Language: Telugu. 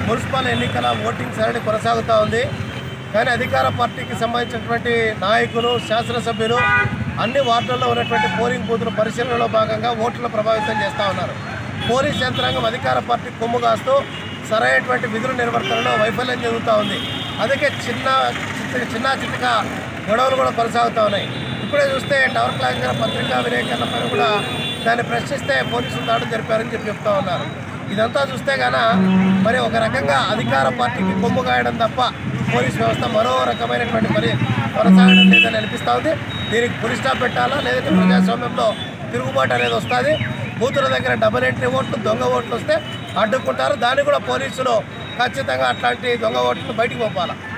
మున్సిపల్ ఎన్నికల ఓటింగ్ సరళి కొనసాగుతూ ఉంది కానీ అధికార పార్టీకి సంబంధించినటువంటి నాయకులు శాసనసభ్యులు అన్ని వార్డుల్లో ఉన్నటువంటి పోలింగ్ బూతుల పరిశీలనలో భాగంగా ఓట్లను ప్రభావితం చేస్తూ ఉన్నారు పోలీస్ యంత్రాంగం అధికార పార్టీ కొమ్ము కాస్తూ సరైనటువంటి విధుల నిర్వర్తనలో వైఫల్యం జరుగుతూ ఉంది అందుకే చిన్న చిన్న చిన్న చిన్నక గొడవలు కూడా కొనసాగుతూ ఉన్నాయి ఇప్పుడే చూస్తే టవర్ క్లాక్ గారి పత్రికా విలేకరుల పైన కూడా దాన్ని ప్రశ్నిస్తే పోలీసులు దాడులు జరిపారని చెప్పి చెప్తా ఉన్నారు ఇదంతా చూస్తే గాన మరి ఒక రకంగా అధికార పార్టీకి కొమ్ము కాయడం తప్ప పోలీస్ వ్యవస్థ మరో రకమైనటువంటి పని కొనసాగడం లేదని అనిపిస్తూ ఉంది దీనికి పులి స్టాప్ పెట్టాలా లేదంటే ప్రజాస్వామ్యంలో తిరుగుబాటు అనేది వస్తుంది బూతుల దగ్గర డబుల్ ఎంట్రీ ఓట్లు దొంగ ఓట్లు వస్తే అడ్డుకుంటారు దాన్ని కూడా పోలీసులు ఖచ్చితంగా అట్లాంటి దొంగ ఓట్లు బయటికి పంపాలి